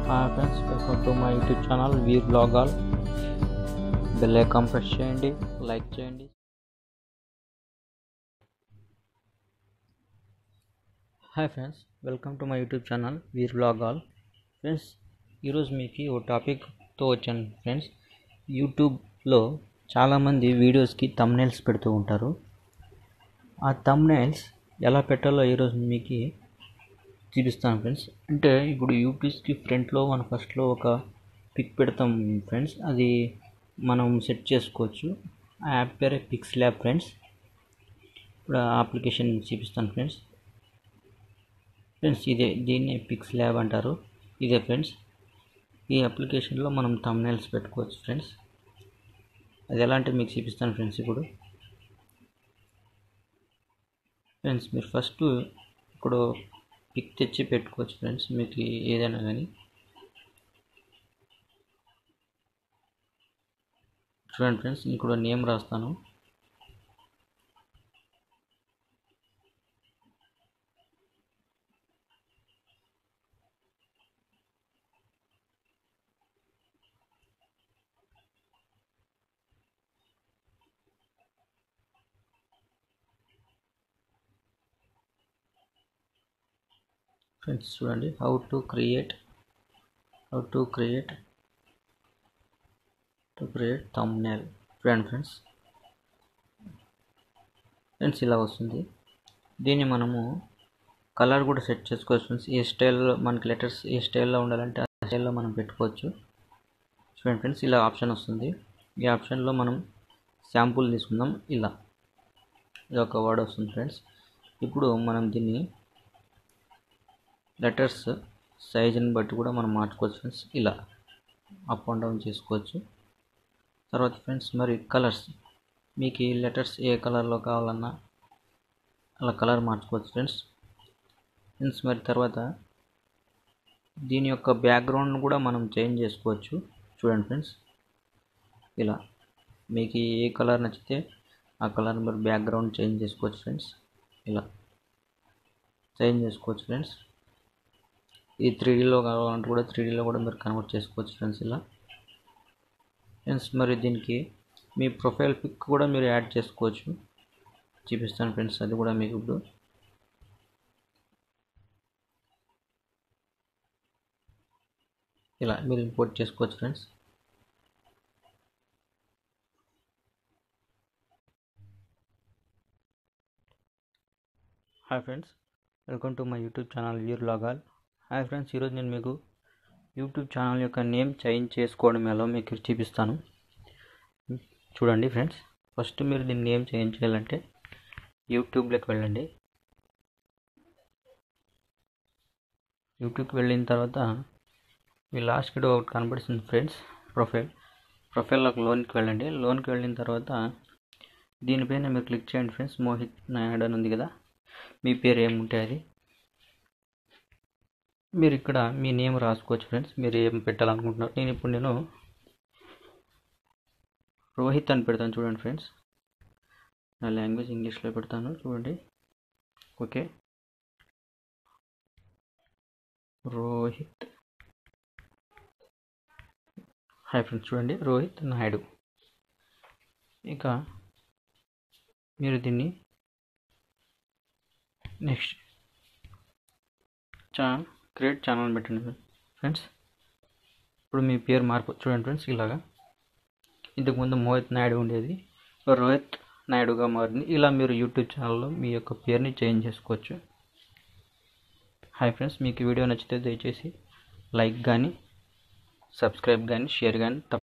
hi friends welcome to my YouTube channel వీర్ బ్లాగాల్ bell icon press చేయండి like చేయండి hi friends welcome to my YouTube channel వీర్ బ్లాగాల్ ఫ్రెండ్స్ ఈరోజు మీకు ఓ టాపిక్తో వచ్చాను ఫ్రెండ్స్ యూట్యూబ్లో చాలామంది వీడియోస్కి తమ్నైల్స్ పెడుతూ ఉంటారు ఆ తమ్నైల్స్ ఎలా పెట్టాలో ఈరోజు మీకు చూపిస్తాను ఫ్రెండ్స్ అంటే ఇప్పుడు యూపీస్కి ఫ్రంట్లో మనం ఫస్ట్లో ఒక పిక్ పెడతాం ఫ్రెండ్స్ అది మనం సెట్ చేసుకోవచ్చు ఆ యాప్ పేరే పిక్స్ ల్యాబ్ ఫ్రెండ్స్ ఇప్పుడు ఆ అప్లికేషన్ చూపిస్తాను ఫ్రెండ్స్ ఫ్రెండ్స్ ఇదే దీన్ని పిక్స్ ల్యాబ్ అంటారు ఇదే ఫ్రెండ్స్ ఈ అప్లికేషన్లో మనం తమ్నైల్స్ పెట్టుకోవచ్చు ఫ్రెండ్స్ అది ఎలా అంటే మీకు చూపిస్తాను ఫ్రెండ్స్ ఇప్పుడు ఫ్రెండ్స్ మీరు ఫస్ట్ ఇప్పుడు పిక్ తెచ్చి పెట్టుకోవచ్చు ఫ్రెండ్స్ మీకు ఏదైనా కానీ చూడండి ఫ్రెండ్స్ ఇక్కడ నేమ్ రాస్తాను ఫ్రెండ్స్ చూడండి how to create how to create to create thumbnail చూడండి ఫ్రెండ్స్ ఫ్రెండ్స్ ఇలా వస్తుంది దీన్ని మనము కలర్ కూడా సెట్ చేసుకోవచ్చు ఫ్రెండ్స్ ఏ స్టైల్లో మనకి లెటర్స్ ఏ స్టైల్లో ఉండాలంటే ఆ స్టైల్లో మనం పెట్టుకోవచ్చు చూడండి ఫ్రెండ్స్ ఇలా ఆప్షన్ వస్తుంది ఈ ఆప్షన్లో మనం శాంపుల్ తీసుకుందాం ఇలా ఇది ఒక వర్డ్ వస్తుంది ఫ్రెండ్స్ ఇప్పుడు మనం దీన్ని లెటర్స్ సైజుని బట్టి కూడా మనం మార్చుకోవచ్చు ఫ్రెండ్స్ ఇలా అప్ అండ్ డౌన్ చేసుకోవచ్చు తర్వాత ఫ్రెండ్స్ మరి కలర్స్ మీకు ఈ లెటర్స్ ఏ కలర్లో కావాలన్నా అలా కలర్ మార్చుకోవచ్చు ఫ్రెండ్స్ ఫ్రెండ్స్ మరి తర్వాత దీని యొక్క బ్యాక్గ్రౌండ్ కూడా మనం చేంజ్ చేసుకోవచ్చు చూడండి ఫ్రెండ్స్ ఇలా మీకు ఏ కలర్ నచ్చితే ఆ కలర్ మరి బ్యాక్గ్రౌండ్ చేంజ్ చేసుకోవచ్చు ఫ్రెండ్స్ ఇలా చేంజ్ చేసుకోవచ్చు ఫ్రెండ్స్ ఈ త్రీడీలో కావాలంటే కూడా త్రీడీలో కూడా మీరు కన్వర్ట్ చేసుకోవచ్చు ఫ్రెండ్స్ ఇలా ఫ్రెండ్స్ మరి దీనికి మీ ప్రొఫైల్ పిక్ కూడా మీరు యాడ్ చేసుకోవచ్చు చూపిస్తాను ఫ్రెండ్స్ అది కూడా మీకు ఇప్పుడు ఇలా మీరు ఇంపోర్ట్ చేసుకోవచ్చు friends hi friends welcome to my YouTube channel వీర్ లాగాల్ హాయ్ ఫ్రెండ్స్ ఈరోజు నేను మీకు యూట్యూబ్ ఛానల్ యొక్క నేమ్ చేంజ్ చేసుకోవడం ఎలా మీకు చూపిస్తాను చూడండి ఫ్రెండ్స్ ఫస్ట్ మీరు దీన్ని నేమ్ చేంజ్ చేయాలంటే యూట్యూబ్లోకి వెళ్ళండి యూట్యూబ్కి వెళ్ళిన తర్వాత మీ లాస్ట్ వీడియో ఒకటి కనబడుతుంది ఫ్రెండ్స్ ప్రొఫైల్ ప్రొఫైల్లోకి లోన్కి వెళ్ళండి లోన్కి వెళ్ళిన తర్వాత దీనిపైన మీరు క్లిక్ చేయండి ఫ్రెండ్స్ మోహిత్ నాయుడు అని ఉంది కదా మీ పేరు ఏముంటే అది మీరు ఇక్కడ మీ నేమ్ రాసుకోవచ్చు ఫ్రెండ్స్ మీరు ఏం పెట్టాలనుకుంటున్నారు నేను ఇప్పుడు నేను రోహిత్ అని పెడతాను చూడండి ఫ్రెండ్స్ నా లాంగ్వేజ్ ఇంగ్లీష్లో పెడతాను చూడండి ఓకే రోహిత్ హాయ్ ఫ్రెండ్స్ చూడండి రోహిత్ నాయుడు ఇక మీరు దీన్ని నెక్స్ట్ ఛానల్ క్రియేట్ ఛానల్ పెట్టండి ఫ్రెండ్స్ ఇప్పుడు మీ పేరు మార్పు చూడండి ఫ్రెండ్స్ ఇలాగా ఇంతకుముందు మోహిత్ నాయుడు ఉండేది రోహిత్ నాయుడుగా మారింది ఇలా మీరు యూట్యూబ్ ఛానల్లో మీ యొక్క పేరుని చేంజ్ చేసుకోవచ్చు హాయ్ ఫ్రెండ్స్ మీకు వీడియో నచ్చితే దయచేసి లైక్ కానీ సబ్స్క్రైబ్ కానీ షేర్ కానీ